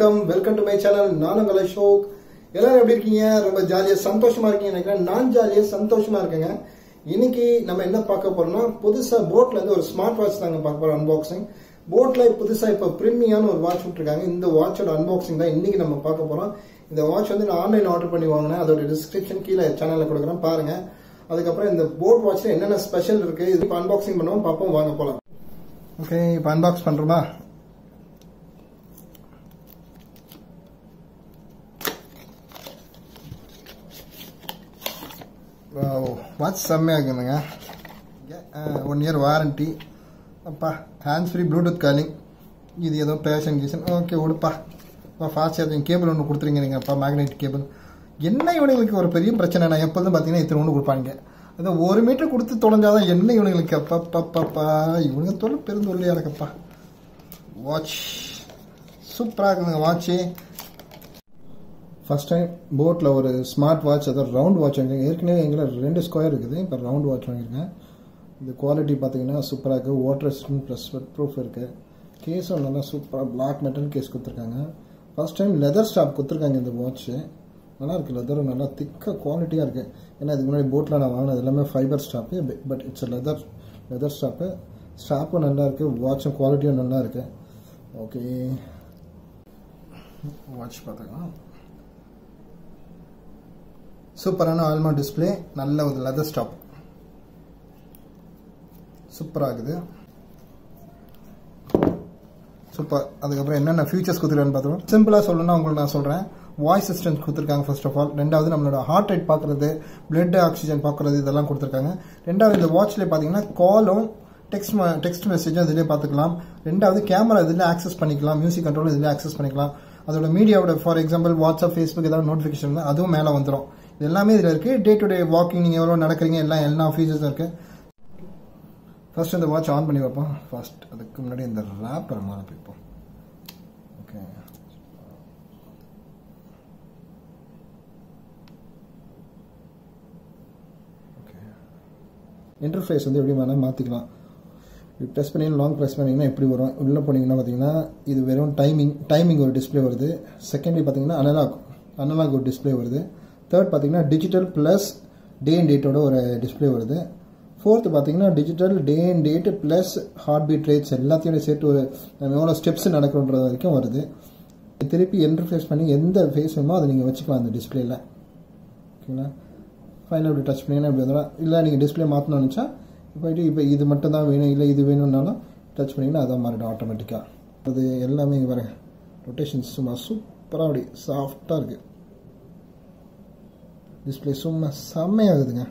வணக்கம் welcome to my channel நான் உங்கள் அசோக் எல்லாரும் எப்படி இருக்கீங்க ரொம்ப ஜாலியா சந்தோஷமா இருக்கீங்க நினைக்கிறேன் நான் ஜாலியா சந்தோஷமா இருக்கேங்க இன்னைக்கு நம்ம என்ன பார்க்க போறோம்னா புதுசா போட்ல இருந்து ஒரு ஸ்மார்ட் வாட்ச் தாங்க பார்க்க போறோம் அன்பாக்சிங் போட்ல புதுசா இப்ப பிரீமியான ஒரு வாட்ச் விட்டுருக்காங்க இந்த வாட்சோட அன்பாக்சிங் தான் இன்னைக்கு நம்ம பார்க்க போறோம் இந்த வாட்ச் வந்து நான் ஆன்லைன் ஆர்டர் பண்ணி வாங்கினேன் அதோட டிஸ்கிரிப்ஷன் கீழே சேனல்ல கொடுக்குறேன் பாருங்க அதுக்கப்புறம் இந்த போட் வாட்ச்ல என்னென்ன ஸ்பெஷல் இருக்கு இது இப்போ அன்பாக்சிங் பண்ணுவோம் பார்ப்போம் வாங்க போலாம் ஓகே இப்போ அன்பாக்ஸ் பண்றோமா வாட்ச் செம்மையாக இருக்குதுங்க ஒன் இயர் வாரண்டி அப்பா ஹேண்ட்ஸ் ஃப்ரீ ப்ளூடூத் காலிங் இது ஏதோ பேஷன் கீஷன் ஓகே விடுப்பா ஃபாஸ்ட் சார்ஜிங் கேபிள் ஒன்று கொடுத்துருங்க நீங்கப்பா மேக்னெட் கேபிள் என்ன இவனுங்களுக்கு ஒரு பெரிய பிரச்சனை நான் எப்போதும் பார்த்தீங்கன்னா இத்தனை ஒன்று கொடுப்பாங்க அதை ஒரு மீட்டர் கொடுத்து தொலைஞ்சாதான் என்ன இவனுங்களுக்கு அப்பா பப்பா இவனுங்க தொல்லை பெருந்தொல்லையா இருக்கப்பா வாட்ச் சூப்பராக இருக்குதுங்க வாட்ச்சு ஃபஸ்ட் டைம் போட்டில் ஒரு ஸ்மார்ட் வாட்ச் அதாவது ரவுண்ட் வாட்ச் வாங்கியிருக்கேன் ஏற்கனவே எங்களை ரெண்டு ஸ்கொயர் இருக்குது இப்போ ரவுண்ட் வாட்ச் வாங்கியிருக்கேன் இந்த குவாலிட்டி பார்த்தீங்கன்னா சூப்பராக இருக்குது water resistant plus sweat proof இருக்குது கேஸும் நல்லா சூப்பராக பிளாக் மெட்டல் கேஸ் கொடுத்துருக்காங்க ஃபஸ்ட் டைம் லெதர் ஸ்டாப் கொடுத்துருக்காங்க இந்த வாட்ச்சு நல்லா இருக்குது லெதரும் நல்லா திக்காக குவாலிட்டியாக இருக்குது ஏன்னா இதுக்கு முன்னாடி போட்டில் நான் வாங்கினது எல்லாமே fibre strap but it's leather leather strap ஸ்டாப்பும் நல்லா இருக்குது வாட்சும் குவாலிட்டியும் நல்லா இருக்குது ஓகே வாட்ச் பார்த்துக்கலாம் சூப்பரான ஆல்மா டிஸ்பிளே நல்ல ஒரு லெதர் ஸ்டாப் சூப்பராக இருக்குது சூப்பர் அதுக்கப்புறம் என்னென்ன ஃபியூச்சர்ஸ் கொடுத்துருக்கான்னு பார்த்தோம் சிம்பிளாக சொல்லணும்னா உங்களுக்கு நான் சொல்கிறேன் வாய்ஸ் அசிஸ்டன்ஸ் கொடுத்துருக்காங்க ஃபர்ஸ்ட் ஆஃப் ஆல் ரெண்டாவது நம்மளோட ஹார்ட் ரேட் பார்க்குறது பிளட் ஆக்சிஜன் பார்க்குறது இதெல்லாம் கொடுத்துருக்காங்க ரெண்டாவது இந்த வாட்ச்லேயே பார்த்தீங்கன்னா காலும் டெக்ஸ்ட் டெக்ஸ்ட் மெசேஜும் இதிலே பார்த்துக்கலாம் ரெண்டாவது கேமரா இதில் ஆக்சஸ் பண்ணிக்கலாம் மியூசிக் கண்ட்ரோல் இதில் ஆக்சஸ் பண்ணிக்கலாம் அதோட மீடியாவோட ஃபார் எக்ஸாம்பிள் வாட்ஸ்அப் ஃபேஸ்புக் ஏதாவது நோட்டிஃபிகேஷன் இருந்தால் அதுவும் மேலே வந்துடும் இது எல்லாமே இதில் இருக்குது டே டு டே வாக்கிங் நீங்கள் எவ்வளோ நடக்கிறீங்க எல்லாம் எல்லா ஃபீச்சர்ஸும் இருக்குது ஃபர்ஸ்ட் இந்த வாட்ச் ஆன் பண்ணி வைப்போம் ஃபர்ஸ்ட் அதுக்கு முன்னாடி இந்த ரேப்பர் மேலே போய்ப்போம் ஓகே ஓகே இன்டர்ஃபேஸ் வந்து எப்படி வேணால் மாற்றிக்கலாம் ப்ரெஸ் பண்ணி லாங் ப்ரெஸ் பண்ணிங்கன்னா எப்படி வரும் உள்ளே போனீங்கன்னா பார்த்தீங்கன்னா இது வெறும் டைமிங் டைமிங் ஒரு டிஸ்பிளே வருது செகண்டரி பார்த்தீங்கன்னா அனலாக் அனலாக் ஒரு டிஸ்பிளே வருது தேர்ட் பார்த்தீங்கன்னா டிஜிட்டல் ப்ளஸ் டே அண்ட் டேட்டோட ஒரு டிஸ்பிளே வருது ஃபோர்த்து பார்த்தீங்கன்னா digital day and date plus heart beat rates எல்லாத்தையும் சேர்த்து ஒரு நம்ம எவ்வளோ ஸ்டெப்ஸ் நடக்கிறோன்றது வரைக்கும் வருது திருப்பி இன்டர்ஃபேஸ் பண்ணி எந்த ஃபேஸ் வேணுமோ அதை நீங்கள் வச்சுக்கலாம் அந்த டிஸ்பிளேல ஓகேங்களா ஃபைனல் இப்படி டச் பண்ணிங்கன்னா இப்படி வந்துடும் இல்லை நீங்கள் டிஸ்பிளே மாற்றணும்னு நினச்சா போயிட்டு இப்போ இது மட்டும் தான் வேணும் இல்லை இது வேணும்னாலும் டச் பண்ணிங்கன்னா அதான் மாறிடும் ஆட்டோமேட்டிக்காக அது எல்லாமே வர ரொட்டேஷன்ஸ் சும்மா சூப்பராக அப்படி சாஃப்டாக இருக்குது டிஸ்பிளே சும்மா செம்மையாகுதுங்க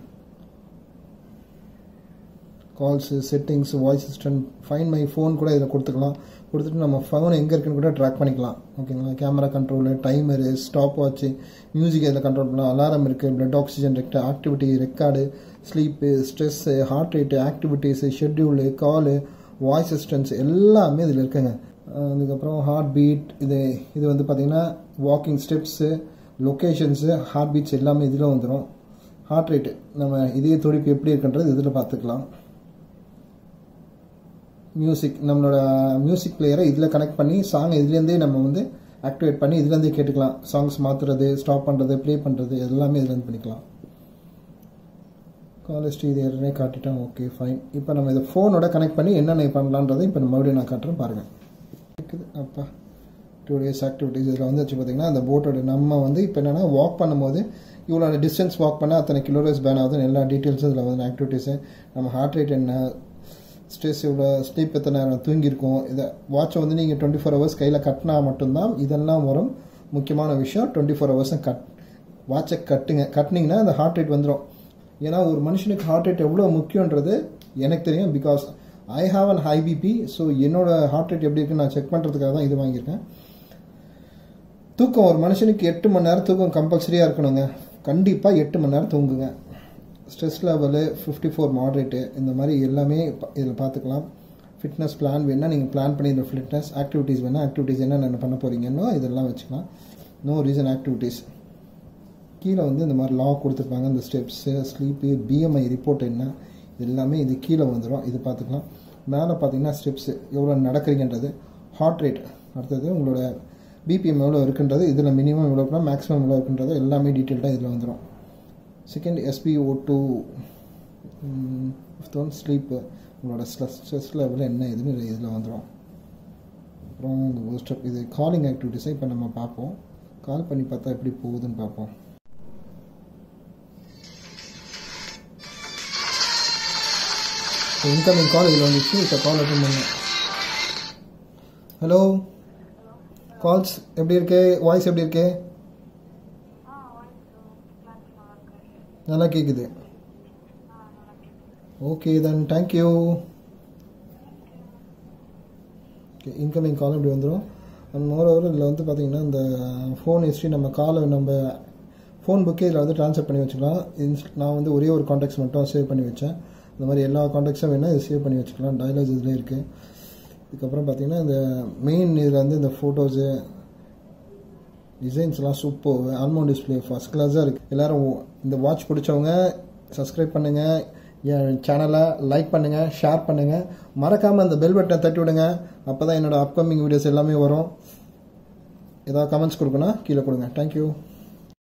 calls settings voice assistant find my phone கூட இதில் கொடுத்துக்கலாம் கொடுத்துட்டு நம்ம ஃபோன் எங்கே இருக்குன்னு கூட ட்ராக் பண்ணிக்கலாம் ஓகேங்களா camera control timer stopwatch music இதில் கண்ட்ரோல் பண்ணலாம் அலாரம் இருக்குது பிளட் ஆக்சிஜன் ரெக்ட் activity record sleep stress heart rate activities schedule call voice assistance எல்லாமே இதில் இருக்குங்க அதுக்கப்புறம் ஹார்ட் பீட் இது இது வந்து பார்த்திங்கன்னா walking steps locations heart beats எல்லாமே இதில் வந்துடும் ஹார்ட் ரேட்டு நம்ம இதே துடிப்பு எப்படி இருக்குன்றது இதில் பார்த்துக்கலாம் மியூசிக் நம்மளோட மியூசிக் பிளேயரை இதில் கனெக்ட் பண்ணி சாங் இதுலேருந்தே நம்ம வந்து ஆக்டிவேட் பண்ணி இதுலேருந்தே கேட்டுக்கலாம் சாங்ஸ் மாற்றுறது ஸ்டாப் பண்ணுறது ப்ளே பண்ணுறது எல்லாமே இதுலேருந்து பண்ணிக்கலாம் காலேஜ் இது ஏற்கனவே காட்டிட்டேன் ஓகே ஃபைன் இப்போ நம்ம இதை ஃபோனோட கனெக்ட் பண்ணி என்னென்ன பண்ணலான்றதை இப்போ நம்ம மறுபடியும் நான் காட்டுறேன் பாருங்கள் இருக்குது அப்பா டூ டேஸ் ஆக்டிவிட்டிஸ் இதில் வந்து வச்சு பார்த்தீங்கன்னா அந்த போட்டோட நம்ம வந்து இப்போ என்னென்னா வாக் பண்ணும்போது இவ்வளோ டிஸ்டன்ஸ் வாக் பண்ணால் அத்தனை கிலோமீட்டர்ஸ் பேன் ஆகுதுன்னு எல்லா டீட்டெயில்ஸும் இதில் வந்து ஆக்டிவிட்டீஸு நம்ம ஹார்ட் ரேட் என்ன ஸ்ட்ரெஸ் எவ்வளோ ஸ்லீப் எத்தனை நேரம் தூங்கியிருக்கோம் இதை வாட்சை வந்து நீங்கள் டுவெண்ட்டி ஃபோர் ஹவர்ஸ் கையில் கட்டினா மட்டும்தான் இதெல்லாம் வரும் முக்கியமான விஷயம் டுவெண்ட்டி ஃபோர் ஹவர்ஸும் கட் வாட்சை கட்டுங்க கட்டினீங்கன்னா அந்த ஹார்ட் ரேட் வந்துடும் ஏன்னா ஒரு மனுஷனுக்கு ஹார்ட் ரேட் எவ்வளோ முக்கியன்றது எனக்கு தெரியும் because I have an high BP so என்னோட ஹார்ட் ரேட் எப்படி இருக்குன்னு நான் செக் பண்ணுறதுக்காக தான் இது வாங்கியிருக்கேன் தூக்கம் ஒரு மனுஷனுக்கு எட்டு மணி நேரம் தூக்கம் கம்பல்சரியாக இருக்கணுங்க கண்டிப்பாக எட்டு மணி நேரம் தூங்குங்க stress level fifty four moderate இந்த மாதிரி எல்லாமே இதில் பார்த்துக்கலாம் ஃபிட்னஸ் பிளான் வேணால் நீங்கள் பிளான் பண்ணி இந்த ஃபிட்னஸ் ஆக்டிவிட்டீஸ் வேணால் ஆக்டிவிட்டீஸ் என்னென்ன பண்ண போகிறீங்கன்னோ இதெல்லாம் வச்சுக்கலாம் நோ ரீசன் ஆக்டிவிட்டீஸ் கீழே வந்து இந்த மாதிரி லா கொடுத்துருப்பாங்க இந்த ஸ்டெப்ஸு ஸ்லீப்பு பிஎம்ஐ ரிப்போர்ட் என்ன எல்லாமே இது கீழே வந்துடும் இது பார்த்துக்கலாம் மேலே பார்த்தீங்கன்னா ஸ்டெப்ஸு எவ்வளோ நடக்கிறீங்கன்றது ஹார்ட் ரேட் அடுத்தது உங்களோட பிபிஎம் எவ்வளோ இருக்குன்றது இதில் மினிமம் எவ்வளோ இருக்குன்னா மேக்ஸிமம் எவ்வளோ இருக்குன்றது எல்லாமே டீட்டெயில்டாக இதில் வந்துடும் second SPO two fifth one sleep உங்களோட ஸ்ட்ரெஸ் ஸ்ட்ரெஸ் லெவல் என்ன இதுன்னு இதில் வந்துடும் அப்புறம் இந்த ஸ்டெப் இது காலிங் ஆக்டிவிட்டிஸை இப்போ நம்ம பார்ப்போம் கால் பண்ணி பார்த்தா எப்படி போகுதுன்னு பார்ப்போம் இன்கமிங் கால் இதில் வந்துச்சு இப்போ கால் அட்டன் பண்ணேன் ஹலோ கால்ஸ் எப்படி இருக்கு வாய்ஸ் எப்படி இருக்கு நல்லா கேட்குது okay then thank you okay incoming call இப்படி வந்துடும் அண்ட் மோர் ஓவர் இதில் வந்து பார்த்தீங்கன்னா இந்த ஃபோன் ஹிஸ்ட்ரி நம்ம காலை நம்ம ஃபோன் புக்கே இதில் வந்து ட்ரான்ஸ்ஃபர் பண்ணி வச்சுக்கலாம் இன்ஸ் நான் வந்து ஒரே ஒரு காண்டாக்ட்ஸ் மட்டும் சேவ் பண்ணி வச்சேன் இந்த மாதிரி எல்லா காண்டாக்ட்ஸும் வேணால் இது சேவ் பண்ணி வச்சுக்கலாம் டயலாக்ஸ் இதில் இருக்குது இதுக்கப்புறம் பார்த்தீங்கன்னா இந்த மெயின் இதில் வந்து இந்த ஃபோட்டோஸு டிசைன்ஸ்லாம் சூப்பர் ஆல்மோன் டிஸ்பிளே ஃபஸ்ட் கிளாஸாக இருக்குது எல்லோரும் இந்த வாட்ச் பிடிச்சவங்க சப்ஸ்கிரைப் பண்ணுங்கள் என் சேனலை லைக் பண்ணுங்கள் ஷேர் பண்ணுங்கள் மறக்காமல் அந்த பெல் பட்டனை தட்டி விடுங்க அப்போ தான் என்னோடய அப்கமிங் வீடியோஸ் எல்லாமே வரும் ஏதாவது கமெண்ட்ஸ் கொடுக்கணும் கீழே கொடுங்க தேங்க்யூ